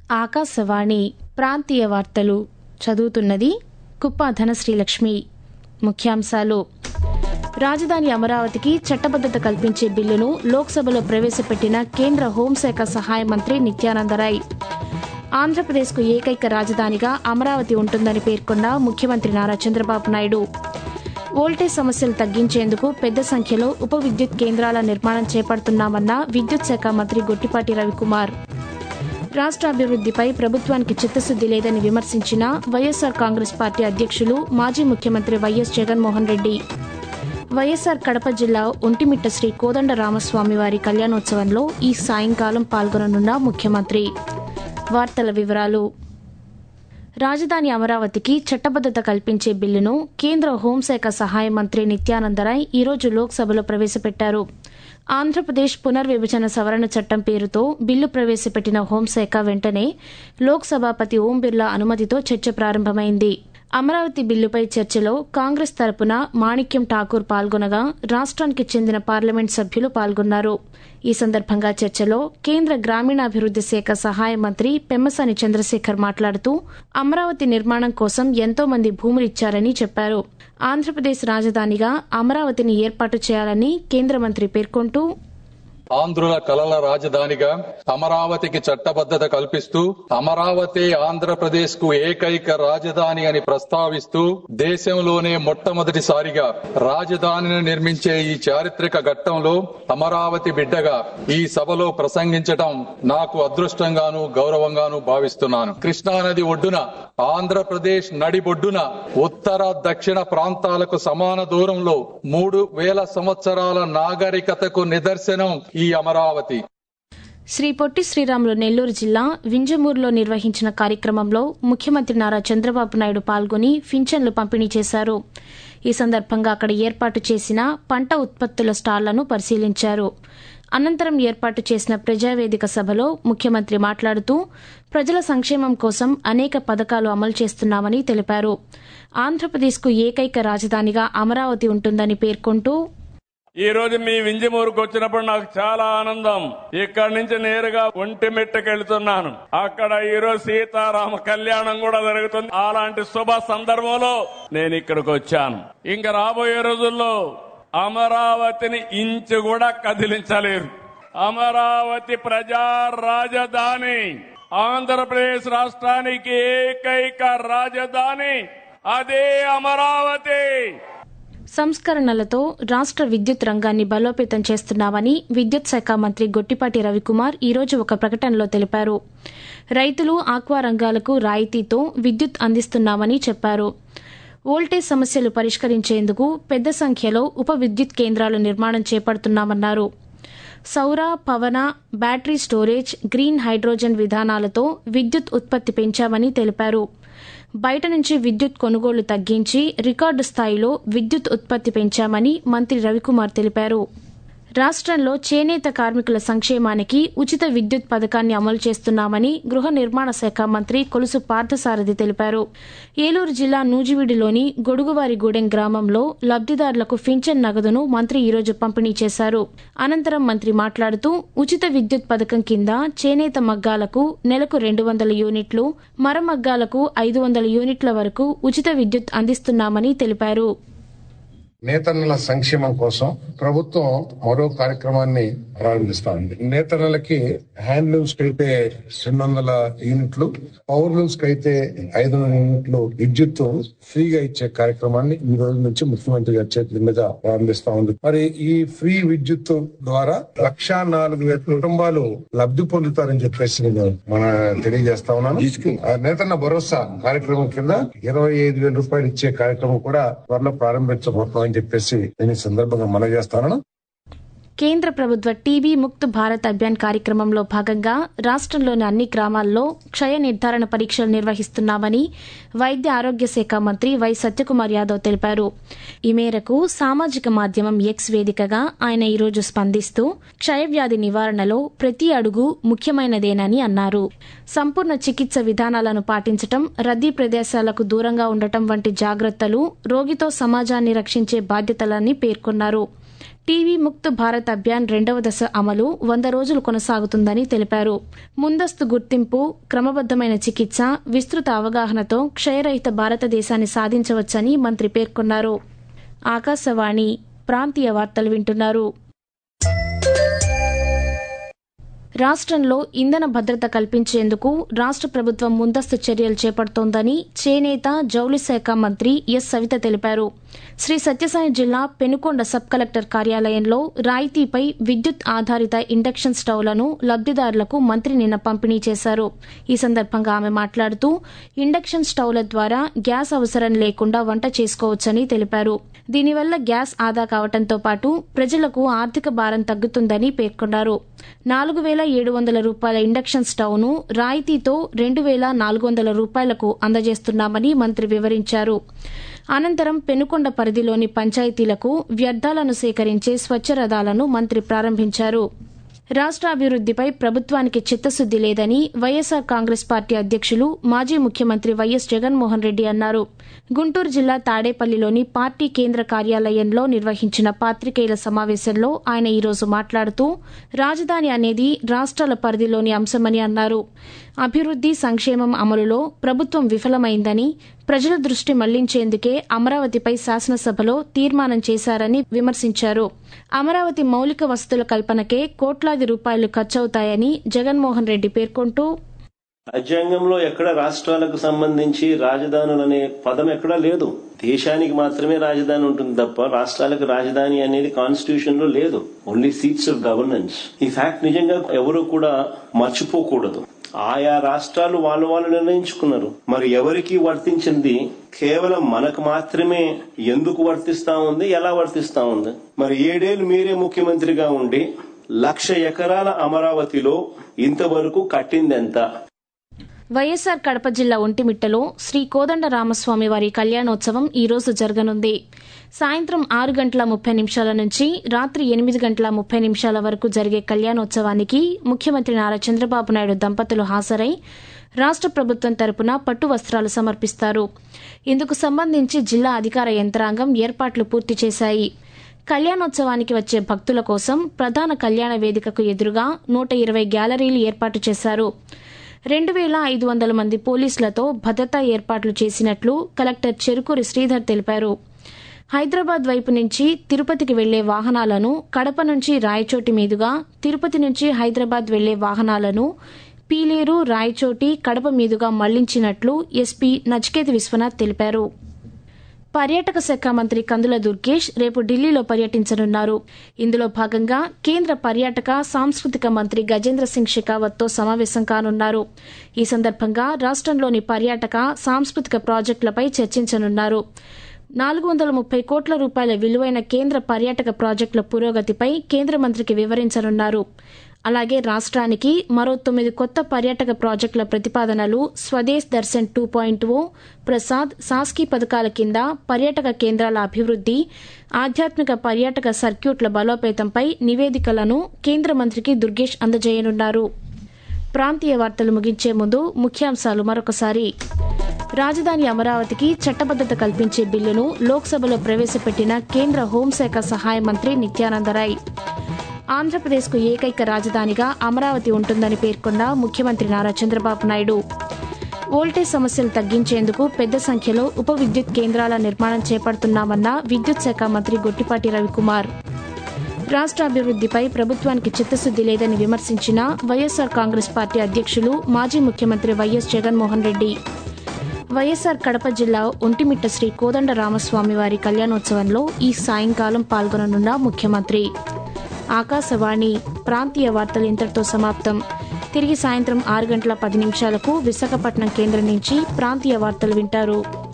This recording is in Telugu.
ఆకాశవాణి ప్రాంతీయ వార్తలు చదువుతున్నది కుప్ప ధనశ్రీలక్ష్మి ముఖ్యాంశాలు రాజధాని అమరావతికి చట్టబద్దత కల్పించే బిల్లును లోక్సభలో ప్రవేశపెట్టిన కేంద్ర హోంశాఖ సహాయ మంత్రి నిత్యానందరాయ్ ఆంధ్రప్రదేశ్కు ఏకైక రాజధానిగా అమరావతి ఉంటుందని పేర్కొన్న ముఖ్యమంత్రి నారా చంద్రబాబు నాయుడు వోల్టేజ్ సమస్యలు తగ్గించేందుకు పెద్ద సంఖ్యలో ఉప విద్యుత్ కేంద్రాల నిర్మాణం చేపడుతున్నామన్న విద్యుత్ శాఖ మంత్రి గొట్టిపాటి రవికుమార్ రాష్ట్ర అభివృద్దిపై ప్రభుత్వానికి చిత్తశుద్ది లేదని విమర్శించిన వైఎస్సార్ కాంగ్రెస్ పార్టీ అధ్యక్షులు మాజీ ముఖ్యమంత్రి వైఎస్ జగన్మోహన్ రెడ్డి వైఎస్సార్ కడప జిల్లా ఒంటిమిట్ట శ్రీ కోదండ రామస్వామి వారి కళ్యాణోత్సవంలో ఈ సాయంకాలం పాల్గొననున్న ముఖ్యమంత్రి వార్తల వివరాలు రాజధాని అమరావతికి చట్టబద్దత కల్పించే బిల్లును కేంద్ర హోంశాఖ సహాయ మంత్రి నిత్యానందరాయ్ ఈరోజు లోక్సభలో ప్రవేశపెట్టారు ఆంధ్రప్రదేశ్ పునర్విభజన సవరణ చట్టం పేరుతో బిల్లు ప్రవేశపెట్టిన హోంశాఖ వెంటనే లోక్సభాపతి ఓం బిర్లా అనుమతితో చర్చ ప్రారంభమైంది అమరావతి బిల్లుపై చర్చలో కాంగ్రెస్ తరపున మాణిక్యం ఠాకూర్ పాల్గొనగా రాష్ట్రానికి చెందిన పార్లమెంట్ సభ్యులు పాల్గొన్నారు ఈ సందర్భంగా చర్చలో కేంద్ర గ్రామీణాభివృద్ది శాఖ సహాయ మంత్రి పెమ్మసాని చంద్రశేఖర్ మాట్లాడుతూ అమరావతి నిర్మాణం కోసం ఎంతో మంది భూములిచ్చారని చెప్పారు ఆంధ్రప్రదేశ్ రాజధానిగా అమరావతిని ఏర్పాటు చేయాలని కేంద్ర మంత్రి పేర్కొంటూ ఆంధ్రుల కలల రాజధానిగా అమరావతికి చట్టబద్దత కల్పిస్తూ అమరావతి ఆంధ్రప్రదేశ్ కు ఏకైక రాజధాని అని ప్రస్తావిస్తూ దేశంలోనే మొట్టమొదటిసారిగా రాజధానిని నిర్మించే ఈ చారిత్రక ఘట్టంలో అమరావతి బిడ్డగా ఈ సభలో ప్రసంగించడం నాకు అదృష్టంగాను గౌరవంగాను భావిస్తున్నాను కృష్ణానది ఒడ్డున ఆంధ్రప్రదేశ్ నడిబొడ్డున ఉత్తర దక్షిణ ప్రాంతాలకు సమాన దూరంలో మూడు వేల సంవత్సరాల నాగరికతకు నిదర్శనం ఈ అమరావతి శ్రీ పొట్టి శ్రీరాములు నెల్లూరు జిల్లా వింజమూరులో నిర్వహించిన కార్యక్రమంలో ముఖ్యమంత్రి నారా చంద్రబాబు నాయుడు పాల్గొని పింఛన్లు పంపిణీ చేశారు ఈ సందర్భంగా అక్కడ ఏర్పాటు చేసిన పంట ఉత్పత్తుల స్టాళ్లను పరిశీలించారు అనంతరం ఏర్పాటు చేసిన ప్రజావేదిక సభలో ముఖ్యమంత్రి మాట్లాడుతూ ప్రజల సంక్షేమం కోసం అనేక పథకాలు అమలు చేస్తున్నామని తెలిపారు ఆంధ్రప్రదేశ్కు ఏకైక రాజధానిగా అమరావతి ఉంటుందని పేర్కొంటూ ఈ రోజు మీ వింజమూరుకు వచ్చినప్పుడు నాకు చాలా ఆనందం ఇక్కడి నుంచి నేరుగా ఒంటిమిట్టకి వెళ్తున్నాను అక్కడ ఈ రోజు సీతారామ కళ్యాణం కూడా జరుగుతుంది అలాంటి శుభ సందర్భంలో నేను ఇక్కడికి వచ్చాను ఇంకా రాబోయే రోజుల్లో అమరావతిని ఇంచు కూడా కదిలించలేరు అమరావతి ప్రజా రాజధాని ఆంధ్రప్రదేశ్ రాష్ట్రానికి ఏకైక రాజధాని అదే అమరావతి సంస్కరణలతో రాష్ట్ర విద్యుత్ రంగాన్ని బలోపేతం చేస్తున్నామని విద్యుత్ శాఖ మంత్రి గొట్టిపాటి రవికుమార్ ఈరోజు ఒక ప్రకటనలో తెలిపారు రైతులు ఆక్వా రంగాలకు రాయితీతో విద్యుత్ అందిస్తున్నామని చెప్పారు వోల్టేజ్ సమస్యలు పరిష్కరించేందుకు పెద్ద సంఖ్యలో ఉప విద్యుత్ కేంద్రాలు నిర్మాణం చేపడుతున్నామన్నారు సౌర పవన బ్యాటరీ స్టోరేజ్ గ్రీన్ హైడ్రోజన్ విధానాలతో విద్యుత్ ఉత్పత్తి పెంచామని తెలిపారు బయట నుంచి విద్యుత్ కొనుగోలు తగ్గించి రికార్డు స్థాయిలో విద్యుత్ ఉత్పత్తి పెంచామని మంత్రి రవికుమార్ తెలిపారు రాష్ట్రంలో చేనేత కార్మికుల సంక్షేమానికి ఉచిత విద్యుత్ పథకాన్ని అమలు చేస్తున్నామని గృహ నిర్మాణ శాఖ మంత్రి కొలుసు పార్థసారథి తెలిపారు ఏలూరు జిల్లా నూజివీడులోని గొడుగువారిగూడెం గ్రామంలో లబ్దిదారులకు పింఛన్ నగదును మంత్రి ఈరోజు పంపిణీ చేశారు అనంతరం మంత్రి మాట్లాడుతూ ఉచిత విద్యుత్ పథకం కింద చేనేత మగ్గాలకు నెలకు రెండు వందల యూనిట్లు మరమగ్గాలకు ఐదు వందల యూనిట్ల వరకు ఉచిత విద్యుత్ అందిస్తున్నామని తెలిపారు నేతన్నల సంక్షేమం కోసం ప్రభుత్వం మరో కార్యక్రమాన్ని ప్రారంభిస్తోంది నేతన్నలకి హ్యాండ్లూమ్స్ కి అయితే రెండు వందల యూనిట్లు పవర్లూమ్స్ కి అయితే ఐదు వందల యూనిట్లు విద్యుత్ ఫ్రీగా ఇచ్చే కార్యక్రమాన్ని ఈ రోజు నుంచి ముఖ్యమంత్రి గారి చేతుల మీద ప్రారంభిస్తా ఉంది మరి ఈ ఫ్రీ విద్యుత్ ద్వారా లక్షా నాలుగు వేల కుటుంబాలు లబ్ధి పొందుతారని చెప్పేసి నేను మన తెలియజేస్తా ఉన్నాను ఆ నేతన్న భరోసా కార్యక్రమం కింద ఇరవై ఐదు వేల రూపాయలు ఇచ్చే కార్యక్రమం కూడా త్వరలో ప్రారంభించబోతున్నాం అని చెప్పేసి నేను ఈ సందర్భంగా మనవి చేస్తాను కేంద్ర ప్రభుత్వ టీబీ ముక్త్ భారత్ అభియాన్ కార్యక్రమంలో భాగంగా రాష్ట్రంలోని అన్ని గ్రామాల్లో క్షయ నిర్ధారణ పరీక్షలు నిర్వహిస్తున్నామని వైద్య ఆరోగ్య శాఖ మంత్రి వై సత్యకుమార్ యాదవ్ తెలిపారు ఈ మేరకు సామాజిక మాధ్యమం ఎక్స్ వేదికగా ఆయన ఈరోజు స్పందిస్తూ క్షయవ్యాధి నివారణలో ప్రతి అడుగు ముఖ్యమైనదేనని అన్నారు సంపూర్ణ చికిత్స విధానాలను పాటించటం రద్దీ ప్రదేశాలకు దూరంగా ఉండటం వంటి జాగ్రత్తలు రోగితో సమాజాన్ని రక్షించే బాధ్యతలని పేర్కొన్నారు టీవీ ముక్త్ భారత్ అభియాన్ రెండవ దశ అమలు వంద రోజులు కొనసాగుతుందని తెలిపారు ముందస్తు గుర్తింపు క్రమబద్దమైన చికిత్స విస్తృత అవగాహనతో క్షయరహిత భారతదేశాన్ని సాధించవచ్చని మంత్రి పేర్కొన్నారు ఆకాశవాణి ప్రాంతీయ వార్తలు వింటున్నారు రాష్ట్రంలో ఇంధన భద్రత కల్పించేందుకు రాష్ట్ర ప్రభుత్వం ముందస్తు చర్యలు చేపడుతోందని చేనేత జౌళి శాఖ మంత్రి ఎస్ సవిత తెలిపారు శ్రీ సత్యసాయి జిల్లా పెనుకొండ సబ్ కలెక్టర్ కార్యాలయంలో రాయితీపై విద్యుత్ ఆధారిత ఇండక్షన్ స్టవ్లను లబ్దిదారులకు మంత్రి నిన్న పంపిణీ చేశారు ఈ సందర్భంగా ఆమె మాట్లాడుతూ ఇండక్షన్ స్టవ్ల ద్వారా గ్యాస్ అవసరం లేకుండా వంట చేసుకోవచ్చని తెలిపారు దీనివల్ల గ్యాస్ ఆదా కావడంతో పాటు ప్రజలకు ఆర్థిక భారం తగ్గుతుందని పేర్కొన్నారు నాలుగు వేల ఏడు వందల రూపాయల ఇండక్షన్ స్టవ్ను రాయితీతో రెండు వేల నాలుగు వందల రూపాయలకు అందజేస్తున్నామని మంత్రి వివరించారు అనంతరం పెనుకొండ పరిధిలోని పంచాయతీలకు వ్యర్థాలను సేకరించే స్వచ్ఛ రథాలను మంత్రి ప్రారంభించారు రాష్ట్ర అభివృద్దిపై ప్రభుత్వానికి చిత్తశుద్ది లేదని వైఎస్సార్ కాంగ్రెస్ పార్టీ అధ్యక్షులు మాజీ ముఖ్యమంత్రి వైఎస్ జగన్మోహన్ రెడ్డి అన్నారు గుంటూరు జిల్లా తాడేపల్లిలోని పార్టీ కేంద్ర కార్యాలయంలో నిర్వహించిన పాత్రికేయుల సమావేశంలో ఆయన ఈరోజు మాట్లాడుతూ రాజధాని అనేది రాష్ట్రాల పరిధిలోని అంశమని అన్నారు అభివృద్ది సంక్షేమం అమలులో ప్రభుత్వం విఫలమైందని ప్రజల దృష్టి మళ్లించేందుకే అమరావతిపై శాసనసభలో తీర్మానం చేశారని విమర్శించారు అమరావతి మౌలిక వసతుల కల్పనకే కోట్లాది రూపాయలు ఖర్చవుతాయని జగన్మోహన్ రెడ్డి పేర్కొంటూ రాజ్యాంగంలో ఎక్కడ రాష్ట్రాలకు సంబంధించి రాజధానులు అనే పదం ఎక్కడా లేదు దేశానికి మాత్రమే రాజధాని ఉంటుంది తప్ప రాష్ట్రాలకు రాజధాని అనేది కాన్స్టిట్యూషన్ లో లేదు ఓన్లీ సీట్స్ ఆఫ్ గవర్నెన్స్ ఈ ఫ్యాక్ట్ నిజంగా ఎవరు కూడా మర్చిపోకూడదు ఆయా రాష్ట్రాలు వాళ్ళు వాళ్ళు నిర్ణయించుకున్నారు మరి ఎవరికి వర్తించింది కేవలం మనకు మాత్రమే ఎందుకు వర్తిస్తా ఉంది ఎలా వర్తిస్తా ఉంది మరి ఏడేళ్లు మీరే ముఖ్యమంత్రిగా ఉండి లక్ష ఎకరాల అమరావతిలో ఇంతవరకు కట్టిందెంత వైఎస్సార్ కడప జిల్లా ఒంటిమిట్టలో శ్రీ కోదండ రామస్వామి వారి కళ్యాణోత్సవం ఈ రోజు జరగనుంది సాయంత్రం ఆరు గంటల ముప్పై నిమిషాల నుంచి రాత్రి ఎనిమిది గంటల ముప్పై నిమిషాల వరకు జరిగే కళ్యాణోత్సవానికి ముఖ్యమంత్రి నారా చంద్రబాబు నాయుడు దంపతులు హాజరై రాష్ట్ర ప్రభుత్వం తరపున పట్టు వస్త్రాలు సమర్పిస్తారు ఇందుకు సంబంధించి జిల్లా అధికార యంత్రాంగం ఏర్పాట్లు పూర్తి చేశాయి కళ్యాణోత్సవానికి వచ్చే భక్తుల కోసం ప్రధాన కళ్యాణ వేదికకు ఎదురుగా నూట ఇరవై గ్యాలరీలు ఏర్పాటు చేశారు రెండు వేల ఐదు వందల మంది పోలీసులతో భద్రతా ఏర్పాట్లు చేసినట్లు కలెక్టర్ చెరుకూరి శ్రీధర్ తెలిపారు హైదరాబాద్ వైపు నుంచి తిరుపతికి వెళ్లే వాహనాలను కడప నుంచి రాయచోటి మీదుగా తిరుపతి నుంచి హైదరాబాద్ వెళ్లే వాహనాలను పీలేరు రాయచోటి కడప మీదుగా మళ్లించినట్లు ఎస్పీ నచికేత్ విశ్వనాథ్ తెలిపారు పర్యాటక శాఖ మంత్రి కందుల దుర్గేష్ రేపు ఢిల్లీలో పర్యటించనున్నారు ఇందులో భాగంగా కేంద్ర పర్యాటక సాంస్కృతిక మంత్రి గజేంద్ర సింగ్ షెకావత్తో సమావేశం కానున్నారు ఈ సందర్భంగా రాష్ట్రంలోని పర్యాటక సాంస్కృతిక ప్రాజెక్టులపై చర్చించనున్నారు నాలుగు వందల ముప్పై కోట్ల రూపాయల విలువైన కేంద్ర పర్యాటక ప్రాజెక్టుల పురోగతిపై కేంద్ర మంత్రికి వివరించనున్నారు అలాగే రాష్ట్రానికి మరో తొమ్మిది కొత్త పర్యాటక ప్రాజెక్టుల ప్రతిపాదనలు Swadesh Darshan two point O Prasad సాస్కీ పథకాల కింద పర్యాటక కేంద్రాల అభివృద్ది ఆధ్యాత్మిక పర్యాటక సర్క్యూట్ల బలోపేతంపై నివేదికలను కేంద్ర మంత్రికి దుర్గేష్ అందజేయనున్నారు ప్రాంతీయ వార్తలు ముగించే ముందు ముఖ్యాంశాలు మరొకసారి రాజధాని అమరావతికి చట్టబద్దత కల్పించే బిల్లును లోక్సభలో ప్రవేశపెట్టిన కేంద్ర హోంశాఖ సహాయ మంత్రి నిత్యానందరాయ్ ఆంధ్రప్రదేశ్కు ఏకైక రాజధానిగా అమరావతి ఉంటుందని పేర్కొన్న ముఖ్యమంత్రి నారా చంద్రబాబు నాయుడు వోల్టేజ్ సమస్యలు తగ్గించేందుకు పెద్ద సంఖ్యలో ఉప విద్యుత్ కేంద్రాల నిర్మాణం చేపడుతున్నామన్న విద్యుత్ శాఖ మంత్రి గొట్టిపాటి రవికుమార్ రాష్ట్ర అభివృద్దిపై ప్రభుత్వానికి చిత్తశుద్ది లేదని విమర్శించిన వైఎస్సార్ కాంగ్రెస్ పార్టీ అధ్యక్షులు మాజీ ముఖ్యమంత్రి వైఎస్ జగన్మోహన్ రెడ్డి వైఎస్సార్ కడప జిల్లా ఒంటిమిట్ట శ్రీ కోదండ రామస్వామి వారి కళ్యాణోత్సవంలో ఈ సాయంకాలం పాల్గొననున్న ముఖ్యమంత్రి ఆకాశవాణి ప్రాంతీయ వార్తలు ఇంతటితో సమాప్తం తిరిగి సాయంత్రం ఆరు గంటల పది నిమిషాలకు విశాఖపట్నం కేంద్రం నుంచి ప్రాంతీయ వార్తలు వింటారు